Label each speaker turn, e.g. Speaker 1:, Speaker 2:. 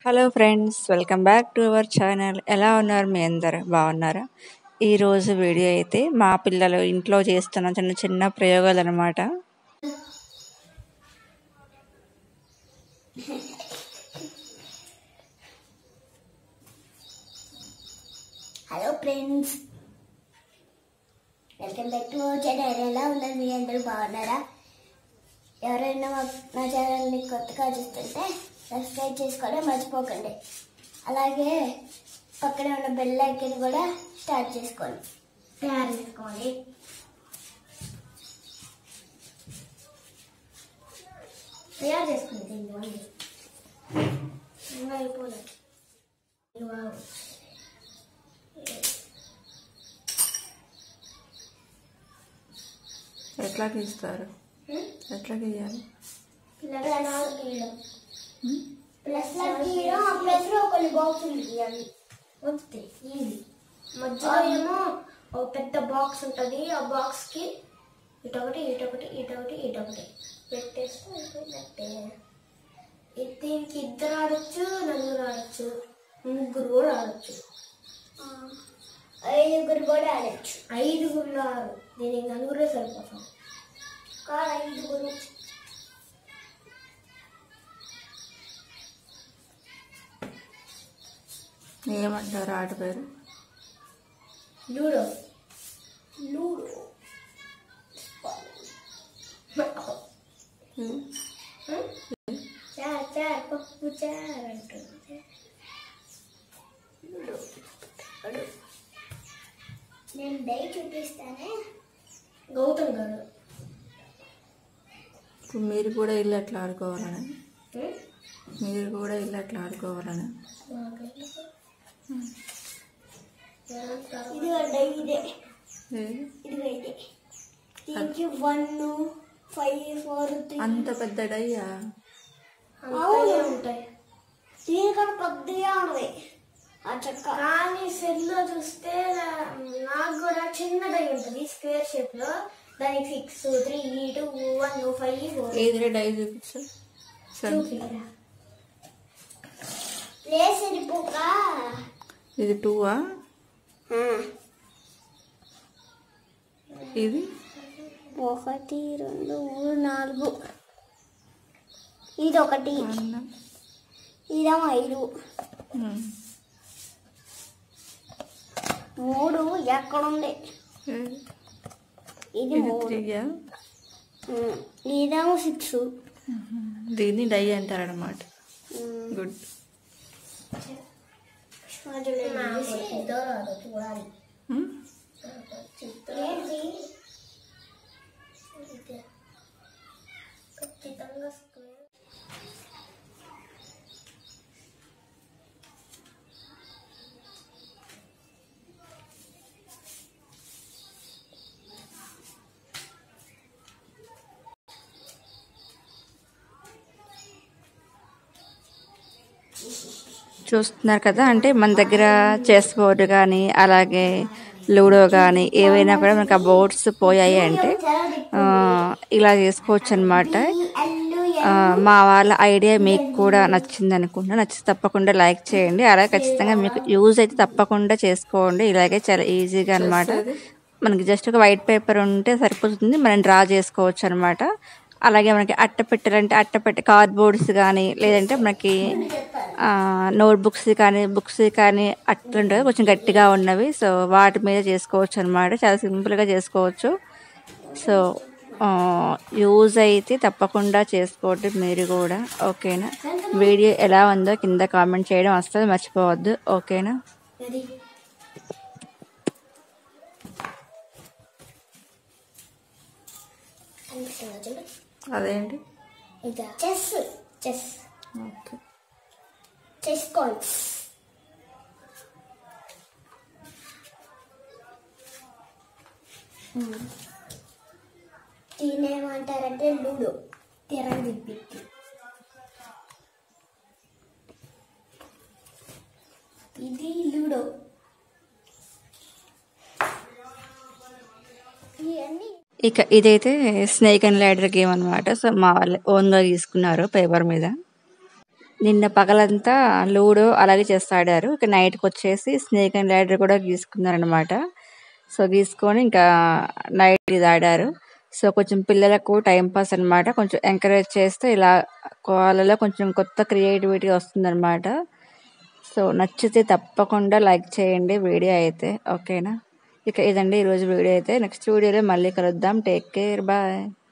Speaker 1: Hello friends welcome back to our channel ఎలా ఉన్నారు మీ అందరు బాగున్నారా ఈరోజు వీడియో అయితే మా పిల్లలు ఇంట్లో చేస్తున్న చిన్న చిన్న ప్రయోగాలు అనమాట
Speaker 2: hello friends welcome back to our channel ఎలా ఉన్నారు మీ అందరూ బాగున్నారా ఎవరైనా మా నా ఛానల్ని కొత్తగా చూస్తుంటే సబ్స్క్రైబ్ చేసుకోవడం మర్చిపోకండి అలాగే పక్కనే ఉన్న బెల్ ఐకన్ కూడా స్టార్ట్ చేసుకోండి తయారు చేసుకోండి తయారు చేసుకుంది ఇవ్వండి ఇంకా అయిపోలేదు వావ్.
Speaker 1: ఎట్లా గీస్తారు
Speaker 2: హ్మ్?
Speaker 1: ఎట్లా గీయాలి
Speaker 2: ప్లస్ గీయడం ప్లస్ గీయడం ఆ ప్లస్ లో కొన్ని బాక్సులు గీయాలి వస్తే ఇది మధ్యలో ఏమో ఒక పెద్ద బాక్స్ ఉంటుంది ఆ బాక్స్ కి ఇటొకటి ఇటొకటి ఇటొకటి ఇటొకటి పెట్టేస్తే అయిపోయినట్టే ఇది దీనికి ఇద్దరు ఆడొచ్చు నలుగురు ఆడొచ్చు ముగ్గురు కూడా ఆడొచ్చు ఐదుగురు కూడా ఆడొచ్చు ఐదుగురు ఆరు దీనికి నలుగురే సరిపోతాం కాదు ఐదుగురు
Speaker 1: ఏమంటారు ఆట పేరు
Speaker 2: లూడో లూడో చార్ చార్ పప్పు చార్ అంటుంది లూడో నేను డై చూపిస్తానే గౌతమ్ గారు
Speaker 1: ఇప్పుడు మీరు కూడా ఇల్లు అట్లా ఆడుకోవాలని మీరు కూడా ఇల్లు అట్లా ఆడుకోవాలని
Speaker 2: ఇది డై ఇదే
Speaker 1: ఏది?
Speaker 2: ఇదిగో ఇదే దీనికి వన్ ఫైవ్ ఫోర్ త్రీ
Speaker 1: అంత పెద్ద డయ్యా
Speaker 2: అవును ఉంటాయి దీనికన్నా పెద్దగా ఉంటుంది ఆ చెక్క కానీ సెల్లో చూస్తే నాకు కూడా చిన్నదై ఉంటుంది స్క్వేర్ షేప్ లో దానికి six three two one five four
Speaker 1: ఏది డై చూపించు సరే
Speaker 2: ప్లేస్ వెళ్ళిపోక
Speaker 1: ఇది టూవా ఇది
Speaker 2: ఒకటి రెండు మూడు నాలుగు ఇది ఒకటి
Speaker 1: వన్
Speaker 2: ఇదేమో ఐదు మూడు ఎక్కడుంది
Speaker 1: ఏది?
Speaker 2: ఇది
Speaker 1: ఇది
Speaker 2: మూడు
Speaker 1: త్రీయా
Speaker 2: ఉమ్, ఇదేమో సిక్స్
Speaker 1: దీన్ని డై అంటారనమాట గుడ్
Speaker 2: చూడాలి ఏంటి ఖచ్చితంగా స్క్వేర్
Speaker 1: చూస్తున్నారు కదా అంటే మన దగ్గర చెస్ బోర్డు కానీ అలాగే లూడో కానీ ఏవైనా కూడా మనకు ఆ బోర్డ్స్ పోయాయి అంటే ఆ, ఇలా చేసుకోవచ్చు అనమాట మా వాళ్ళ ఐడియా మీకు కూడా నచ్చింది అనుకుంటున్నా నచ్చితే తప్పకుండా లైక్ చేయండి అలాగే ఖచ్చితంగా మీకు యూజ్ అయితే తప్పకుండా చేసుకోండి ఇలాగే చాలా ఈజీగా అనమాట మనకి జస్ట్ ఒక వైట్ పేపర్ ఉంటే సరిపోతుంది మనం డ్రా చేసుకోవచ్చు అనమాట అలాగే మనకి అట్ట పెట్టాలంటే అట్ట పెట్టే కార్డ్బోర్డ్స్ కానీ లేదంటే మనకి నోట్ బుక్స్ కానీ బుక్స్ కానీ అట్లుంటాయి కొంచెం గట్టిగా ఉన్నవి సో వాటి మీద చేసుకోవచ్చు అనమాట చాలా సింపుల్గా చేసుకోవచ్చు సో యూజ్ అయితే తప్పకుండా చేసుకోండి మీరు కూడా ఓకేనా వీడియో ఎలా ఉందో కింద కామెంట్ చేయడం అస్సలు మర్చిపోవద్దు ఓకేనా
Speaker 2: అది అనిపిస్తుందా చూడు
Speaker 1: అదేంటి
Speaker 2: ఇదా chess chess
Speaker 1: okay
Speaker 2: chess coins దీని ఏమంటారంటే లూడో తిరగదిప్పి ఇది లూడో ఇవన్నీ
Speaker 1: ఇక ఇదైతే స్నేక్ అండ్ ల్యాడర్ గేమ్ అనమాట సో మా వాళ్ళు ఓన్గా తీసుకున్నారు పేపర్ మీద నిన్న పగలంతా లూడో అలాగే చేసి ఆడారు ఇక నైట్కి వచ్చేసి స్నేక్ అండ్ ల్యాడర్ కూడా గీసుకున్నారనమాట సో గీసుకొని ఇంకా నైట్ ఇది ఆడారు సో కొంచెం పిల్లలకు టైం పాస్ అనమాట కొంచెం ఎంకరేజ్ చేస్తే ఇలా వాళ్ళలో కొంచెం కొత్త క్రియేటివిటీ వస్తుందన్నమాట సో నచ్చితే తప్పకుండా లైక్ చేయండి వీడియో అయితే ఓకేనా ఇక ఇదండి ఈరోజు వీడియో అయితే నెక్స్ట్ వీడియోలో మళ్ళీ కలుద్దాం టేక్ కేర్ బాయ్